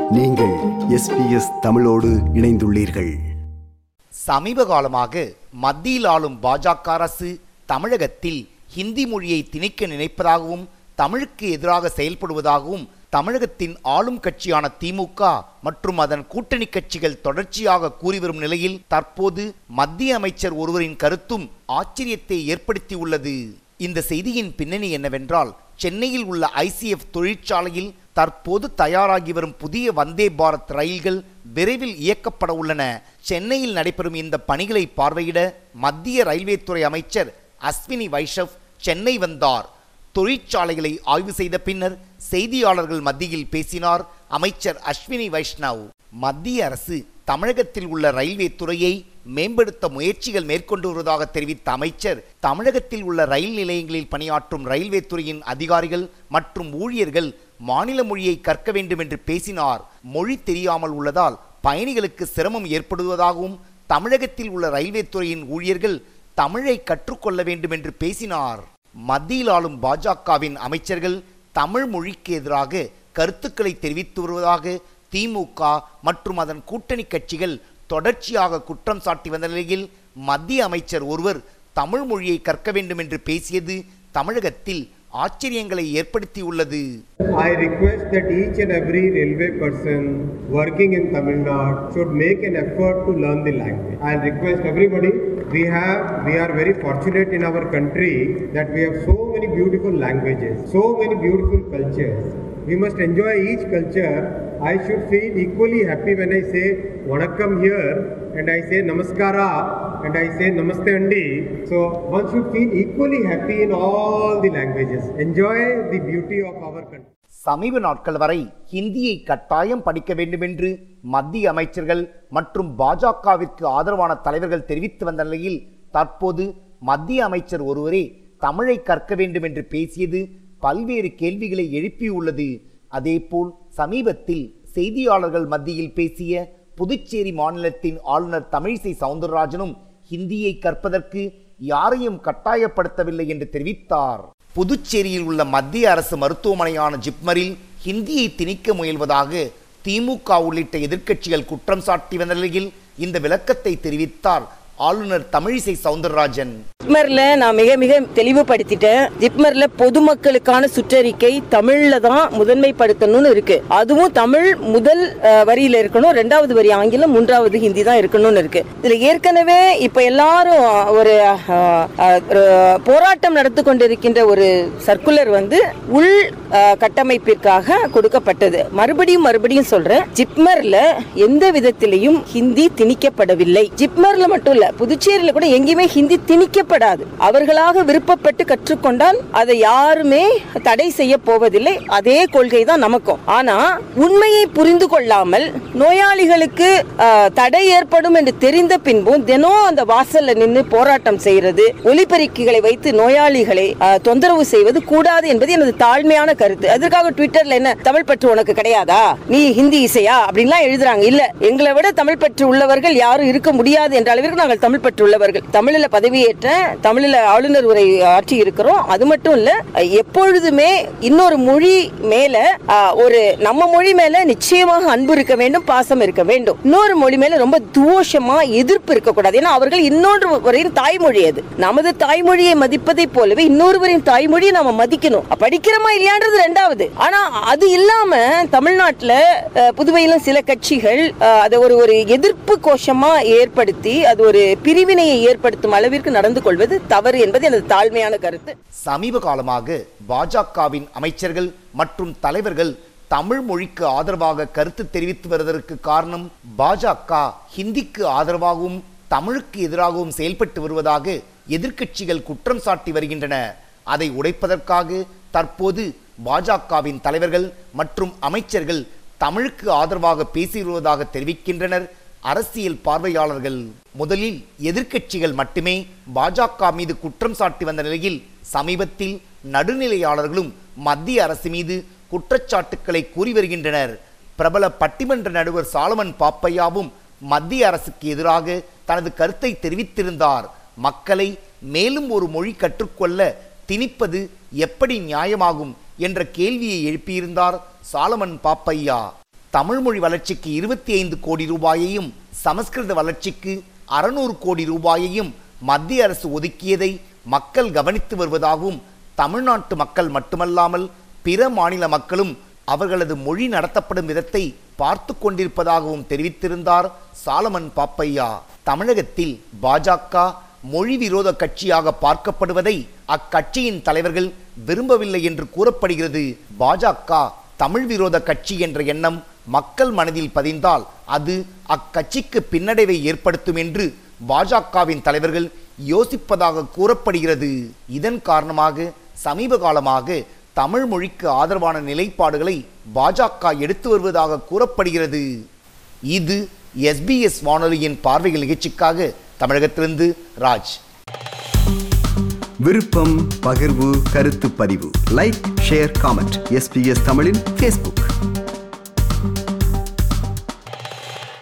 நீங்கள் எஸ்பிஎஸ் தமிழோடு இணைந்துள்ளீர்கள் சமீப காலமாக மத்தியில் ஆளும் பாஜக அரசு தமிழகத்தில் ஹிந்தி மொழியை திணிக்க நினைப்பதாகவும் தமிழுக்கு எதிராக செயல்படுவதாகவும் தமிழகத்தின் ஆளும் கட்சியான திமுக மற்றும் அதன் கூட்டணி கட்சிகள் தொடர்ச்சியாக கூறி வரும் நிலையில் தற்போது மத்திய அமைச்சர் ஒருவரின் கருத்தும் ஆச்சரியத்தை ஏற்படுத்தியுள்ளது இந்த செய்தியின் பின்னணி என்னவென்றால் சென்னையில் உள்ள ஐசிஎஃப் தொழிற்சாலையில் தற்போது தயாராகி வரும் புதிய வந்தே பாரத் ரயில்கள் விரைவில் இயக்கப்பட உள்ளன சென்னையில் நடைபெறும் இந்த பணிகளை பார்வையிட மத்திய ரயில்வே துறை அமைச்சர் அஸ்வினி வைஷவ் சென்னை வந்தார் தொழிற்சாலைகளை ஆய்வு செய்த பின்னர் செய்தியாளர்கள் மத்தியில் பேசினார் அமைச்சர் அஸ்வினி வைஷ்ணவ் மத்திய அரசு தமிழகத்தில் உள்ள ரயில்வே துறையை மேம்படுத்த முயற்சிகள் மேற்கொண்டு வருவதாக தெரிவித்த அமைச்சர் தமிழகத்தில் உள்ள ரயில் நிலையங்களில் பணியாற்றும் ரயில்வே துறையின் அதிகாரிகள் மற்றும் ஊழியர்கள் மாநில மொழியை கற்க வேண்டும் என்று பேசினார் மொழி தெரியாமல் உள்ளதால் பயணிகளுக்கு சிரமம் ஏற்படுவதாகவும் தமிழகத்தில் உள்ள ரயில்வே துறையின் ஊழியர்கள் தமிழை கற்றுக்கொள்ள வேண்டும் என்று பேசினார் மத்தியில் ஆளும் பாஜகவின் அமைச்சர்கள் தமிழ் மொழிக்கு எதிராக கருத்துக்களை தெரிவித்து வருவதாக திமுக மற்றும் அதன் கூட்டணி கட்சிகள் தொடர்ச்சியாக குற்றம் சாட்டி வந்த நிலையில் மத்திய அமைச்சர் ஒருவர் தமிழ் மொழியை கற்க வேண்டும் என்று பேசியது தமிழகத்தில் ஆச்சரியங்களை ஏற்படுத்தியுள்ளது I request that each and every railway person working in Tamil Nadu should make an effort to learn the language. I request everybody. We have, we are very fortunate in our country that we have so many beautiful languages, so many beautiful cultures. We must enjoy each culture. I should feel equally happy when I say Vanakkam here and I say Namaskara and I say Namaste Andi. So one should feel equally happy in all the languages. Enjoy the beauty of our country. சமீப நாட்கள் வரை ஹிந்தியை கட்டாயம் படிக்க வேண்டும் என்று மத்திய அமைச்சர்கள் மற்றும் பாஜகவிற்கு ஆதரவான தலைவர்கள் தெரிவித்து வந்த நிலையில் தற்போது மத்திய அமைச்சர் ஒருவரே தமிழை கற்க வேண்டும் என்று பேசியது பல்வேறு கேள்விகளை எழுப்பியுள்ளது அதேபோல் சமீபத்தில் செய்தியாளர்கள் மத்தியில் பேசிய புதுச்சேரி மாநிலத்தின் ஆளுநர் தமிழிசை சவுந்தரராஜனும் ஹிந்தியை கற்பதற்கு யாரையும் கட்டாயப்படுத்தவில்லை என்று தெரிவித்தார் புதுச்சேரியில் உள்ள மத்திய அரசு மருத்துவமனையான ஜிப்மரில் ஹிந்தியை திணிக்க முயல்வதாக திமுக உள்ளிட்ட எதிர்க்கட்சிகள் குற்றம் சாட்டி வந்த நிலையில் இந்த விளக்கத்தை தெரிவித்தார் ஆளுநர் தமிழிசை சவுந்தரராஜன் ஜிப்மர்ல நான் மிக மிக தெளிவுபடுத்திட்டேன் ஜிப்மர்ல பொதுமக்களுக்கான சுற்றறிக்கை தமிழ்ல தான் முதன்மைப்படுத்தணும்னு இருக்கு அதுவும் தமிழ் முதல் அஹ், வரியில இருக்கணும் ரெண்டாவது வரி ஆங்கிலம் மூன்றாவது ஹிந்தி தான் இருக்கணும்னு இருக்கு இதுல ஏற்கனவே இப்ப எல்லாரும் ஒரு அஹ், அஹ், ஒரு போராட்டம் நடத்தி கொண்டிருக்கின்ற ஒரு சர்க்குலர் வந்து உள் அஹ், கட்டமைப்பிற்காக கொடுக்கப்பட்டது மறுபடியும் மறுபடியும் சொல்றேன் ஜிப்மர்ல எந்த விதத்திலையும் ஹிந்தி திணிக்கப்படவில்லை ஜிப்மர்ல மட்டும் இல்ல புதுச்சேரியில கூட எங்கேயுமே ஹிந்தி திணிக்கப்படாது அவர்களாக விருப்பப்பட்டு கற்றுக்கொண்டால் அதை யாருமே தடை செய்ய போவதில்லை அதே கொள்கை தான் நமக்கும் ஆனா உண்மையை புரிந்து கொள்ளாமல் நோயாளிகளுக்கு ஆஹ், தடை ஏற்படும் என்று தெரிந்த பின்பும் தினம் அந்த வாசல்ல நின்று போராட்டம் செய்யறது ஒலிபெருக்கிகளை வைத்து நோயாளிகளை ஆஹ், தொந்தரவு செய்வது கூடாது என்பது எனது தாழ்மையான கருத்து அதற்காக ட்விட்டர்ல என்ன தமிழ் பற்று உனக்கு கிடையாதா நீ ஹிந்தி இசையா அப்படின்லாம் எழுதுறாங்க இல்ல எங்களை விட தமிழ் பற்று உள்ளவர்கள் யாரும் இருக்க முடியாது என்ற அளவிற்கு நாங்கள் தமிழ் பற்று உள்ளவர்கள் தமிழில் பதவியேற்ற தமிழில் ஆளுநர் உரை ஆற்றி இருக்கிறோம் அது மட்டும் இல்ல எப்பொழுதுமே இன்னொரு மொழி மேல ஆஹ், ஒரு நம்ம மொழி மேல நிச்சயமாக அன்பு இருக்க வேண்டும் பாசம் இருக்க வேண்டும் இன்னொரு மொழி மேல ரொம்ப தூஷமா எதிர்ப்பு இருக்கக்கூடாது ஏன்னா அவர்கள் இன்னொருவரின் தாய்மொழி அது நமது தாய்மொழியை மதிப்பதை போலவே இன்னொருவரின் தாய்மொழியை நாம மதிக்கணும் படிக்கிறோமா இல்லையான்றது ரெண்டாவது ஆனா அது இல்லாம தமிழ்நாட்டுல அஹ், புதுவையிலும் சில கட்சிகள் அஹ், அதை ஒரு ஒரு எதிர்ப்பு கோஷமா ஏற்படுத்தி அது ஒரு பிரிவினையை ஏற்படுத்தும் அளவிற்கு நடந்து கொள்வது தவறு என்பது எனது தாழ்மையான கருத்து சமீப காலமாக பாஜகவின் அமைச்சர்கள் மற்றும் தலைவர்கள் தமிழ் மொழிக்கு ஆதரவாக கருத்து தெரிவித்து வருவதற்கு காரணம் பாஜக ஹிந்திக்கு ஆதரவாகவும் தமிழுக்கு எதிராகவும் செயல்பட்டு வருவதாக எதிர்க்கட்சிகள் குற்றம் சாட்டி வருகின்றன அதை உடைப்பதற்காக தற்போது பாஜகவின் தலைவர்கள் மற்றும் அமைச்சர்கள் தமிழுக்கு ஆதரவாக பேசி வருவதாக தெரிவிக்கின்றனர் அரசியல் பார்வையாளர்கள் முதலில் எதிர்க்கட்சிகள் மட்டுமே பாஜக மீது குற்றம் சாட்டி வந்த நிலையில் சமீபத்தில் நடுநிலையாளர்களும் மத்திய அரசு மீது குற்றச்சாட்டுக்களை கூறி வருகின்றனர் பிரபல பட்டிமன்ற நடுவர் சாலமன் பாப்பையாவும் மத்திய அரசுக்கு எதிராக தனது கருத்தை தெரிவித்திருந்தார் மக்களை மேலும் ஒரு மொழி கற்றுக்கொள்ள திணிப்பது எப்படி நியாயமாகும் என்ற கேள்வியை எழுப்பியிருந்தார் சாலமன் பாப்பையா தமிழ் மொழி வளர்ச்சிக்கு இருபத்தி ஐந்து கோடி ரூபாயையும் சமஸ்கிருத வளர்ச்சிக்கு அறுநூறு கோடி ரூபாயையும் மத்திய அரசு ஒதுக்கியதை மக்கள் கவனித்து வருவதாகவும் தமிழ்நாட்டு மக்கள் மட்டுமல்லாமல் பிற மாநில மக்களும் அவர்களது மொழி நடத்தப்படும் விதத்தை பார்த்து கொண்டிருப்பதாகவும் தெரிவித்திருந்தார் சாலமன் பாப்பையா தமிழகத்தில் பாஜக மொழி விரோத கட்சியாக பார்க்கப்படுவதை அக்கட்சியின் தலைவர்கள் விரும்பவில்லை என்று கூறப்படுகிறது பாஜக தமிழ் விரோத கட்சி என்ற எண்ணம் மக்கள் மனதில் பதிந்தால் அது அக்கட்சிக்கு பின்னடைவை ஏற்படுத்தும் என்று பாஜகவின் தலைவர்கள் யோசிப்பதாக கூறப்படுகிறது இதன் காரணமாக சமீப காலமாக தமிழ் மொழிக்கு ஆதரவான நிலைப்பாடுகளை பாஜக எடுத்து வருவதாக கூறப்படுகிறது இது எஸ்பிஎஸ் வானொலியின் பார்வைகள் நிகழ்ச்சிக்காக தமிழகத்திலிருந்து ராஜ் விருப்பம் பகிர்வு கருத்து பதிவு லைக் ஷேர் காமெண்ட் எஸ்பிஎஸ் தமிழின் ஃபேஸ்புக்